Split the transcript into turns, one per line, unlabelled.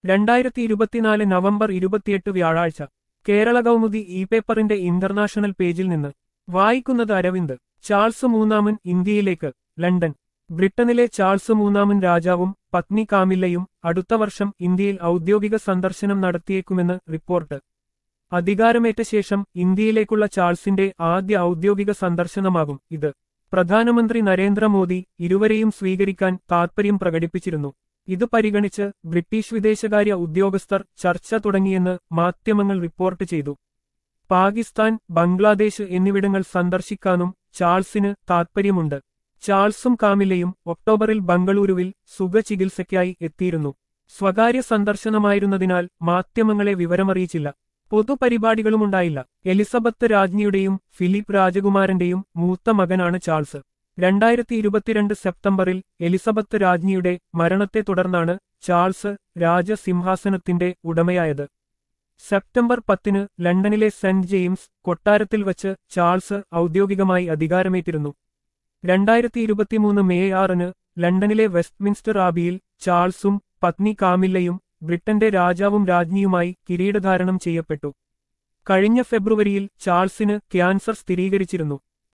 രണ്ടായിരത്തി ഇരുപത്തിനാല് നവംബർ ഇരുപത്തിയെട്ട് വ്യാഴാഴ്ച കേരള കൗമുദി ഇ പേപ്പറിന്റെ ഇന്റർനാഷണൽ പേജിൽ നിന്ന് വായിക്കുന്നത് അരവിന്ദ് ചാൾസ് മൂന്നാമൻ ഇന്ത്യയിലേക്ക് ലണ്ടൻ ബ്രിട്ടനിലെ ചാൾസ് മൂന്നാമൻ രാജാവും പത്നി കാമില്ലയും അടുത്ത വർഷം ഇന്ത്യയിൽ ഔദ്യോഗിക സന്ദർശനം നടത്തിയേക്കുമെന്ന് റിപ്പോർട്ട് അധികാരമേറ്റ ശേഷം ഇന്ത്യയിലേക്കുള്ള ചാൾസിന്റെ ആദ്യ ഔദ്യോഗിക സന്ദർശനമാകും ഇത് പ്രധാനമന്ത്രി നരേന്ദ്രമോദി ഇരുവരെയും സ്വീകരിക്കാൻ താൽപര്യം പ്രകടിപ്പിച്ചിരുന്നു ഇത് പരിഗണിച്ച് ബ്രിട്ടീഷ് വിദേശകാര്യ ഉദ്യോഗസ്ഥർ ചർച്ച തുടങ്ങിയെന്ന് മാധ്യമങ്ങൾ റിപ്പോർട്ട് ചെയ്തു പാകിസ്ഥാൻ ബംഗ്ലാദേശ് എന്നിവിടങ്ങൾ സന്ദർശിക്കാനും ചാൾസിന് താൽപ്പര്യമുണ്ട് ചാൾസും കാമില്ലയും ഒക്ടോബറിൽ ബംഗളൂരുവിൽ സുഖചികിത്സയ്ക്കായി എത്തിയിരുന്നു സ്വകാര്യ സന്ദർശനമായിരുന്നതിനാൽ മാധ്യമങ്ങളെ വിവരമറിയിച്ചില്ല പൊതുപരിപാടികളുമുണ്ടായില്ല എലിസബത്ത് രാജ്ഞിയുടെയും ഫിലിപ്പ് രാജകുമാരന്റെയും മൂത്ത മകനാണ് ചാൾസ് രണ്ടായിരത്തി ഇരുപത്തിരണ്ട് സെപ്റ്റംബറിൽ എലിസബത്ത് രാജ്ഞിയുടെ മരണത്തെ തുടർന്നാണ് ചാൾസ് രാജസിംഹാസനത്തിന്റെ ഉടമയായത് സെപ്റ്റംബർ പത്തിന് ലണ്ടനിലെ സെന്റ് ജെയിംസ് കൊട്ടാരത്തിൽ വച്ച് ചാൾസ് ഔദ്യോഗികമായി അധികാരമേറ്റിരുന്നു രണ്ടായിരത്തി ഇരുപത്തിമൂന്ന് മെയ് ആറിന് ലണ്ടനിലെ വെസ്റ്റ്മിൻസ്റ്റർ ആബിയിൽ ചാൾസും പത്നി കാമില്ലയും ബ്രിട്ടന്റെ രാജാവും രാജ്ഞിയുമായി കിരീടധാരണം ചെയ്യപ്പെട്ടു കഴിഞ്ഞ ഫെബ്രുവരിയിൽ ചാൾസിന് ക്യാൻസർ സ്ഥിരീകരിച്ചിരുന്നു